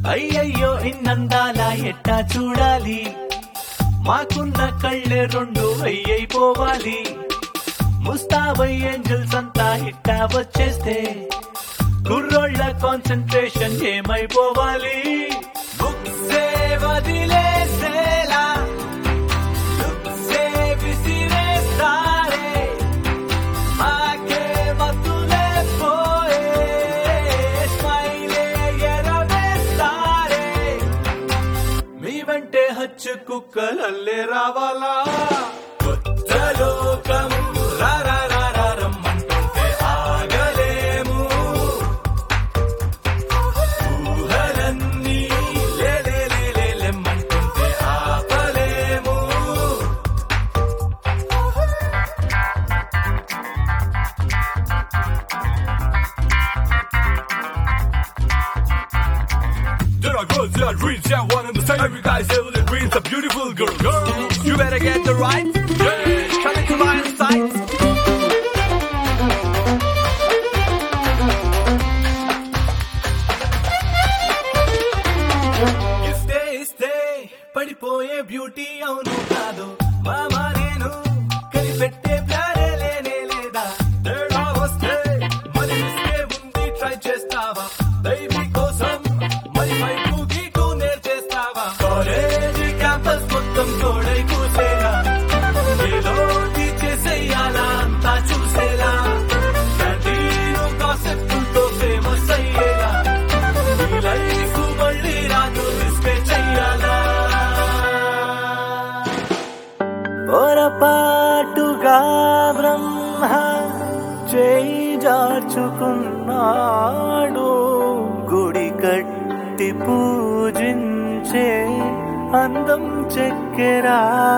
అయ్యయ్యో ఇన్నందాల ఎట్టా చూడాలి మాకున్న కళ్ళే రెండు అయ్యైపోవాలి ముస్తాబై ఏంజల్స్ అంతా ఇట్టా వచ్చేస్తే కుర్రోళ్ళ కాన్సన్ట్రేషన్ ఏమైపోవాలి బుక్సే వదిలేసేలా లుక్సే విసిరేస్తారే మాకే మత్తులే పోయే స్మైలే ఎరవేస్తారే మీ వెంటే హచ్చు కుక్కలల్లే రావాలా కొత్త లోకం రా రా రా రా రమ్మంటుంటే ఆగలేము ఊహలన్నీ లే లే లే లే లెమ్మంటుంటే ఆపలేము There are girls that reach that one and the same. Every guy's able to agree it's a beautiful girl. Girl, you better get the right. Yeah, coming to my sight. ఇస్తే ఇస్తే పడిపోయే బ్యూటీ అవును కాదు మామా నేను కనిపెట్టే ప్లానే లేనే లేదా తేడా వస్తే మరి ఇస్తే ఉంది ట్రై చేస్తావా బేబీ కోసం మరి వైపు గీకు నేర్చేస్తావా కాలేజీ క్యాంపస్ మొత్తం తోడై కూసేలా ఏదో చేసేయాలా అంతా చూసేలా కంటిన్యూ కాన్సెప్ట్తో ఫేమస్ అయ్యేలా ఈ లైఫ్ మళ్ళీ రాదు రిస్కే చెయ్యాలా పొరపాటుగా బ్రహ్మ చేయి జార్చుకున్నాడు గుడి కట్టి పూజించే అందం చెక్కెరా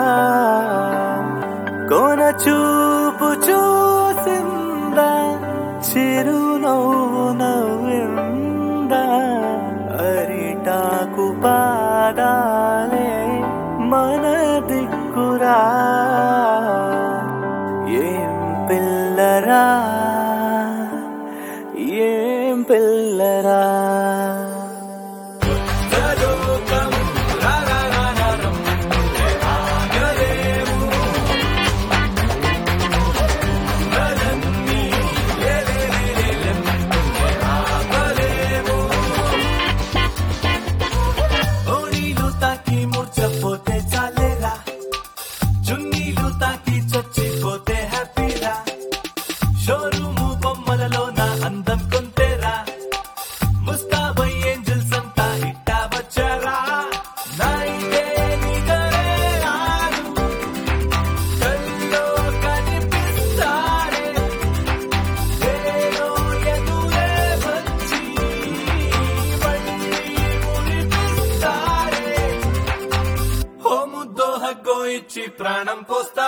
కోన చూపు చూసిందా చిరునవ్వు నవ్విందా అరిటాకు పాదాలే మన దిక్కురా ఏం పిల్లరా ఏం పిల్లరా ఓణీలు తాకి మూర్చపోతే చాలేరా చున్నీలు తాకి చచ్చిపోతే హ్యాపీరా షోరూము బొమ్మలలో నా అందం కొంతేరా ముస్తాబై ఏంజల్స్ అంతా ఇట్టా వచ్చారా నా ఇదే నిజమే రాదు కల్లో కనిపిస్తారే ఏదో ఎదురే వచ్చి మళ్ళీ మురిపిస్తారే ఓ ముద్దో హగ్గో ఇచ్చి ప్రాణం పోస్తా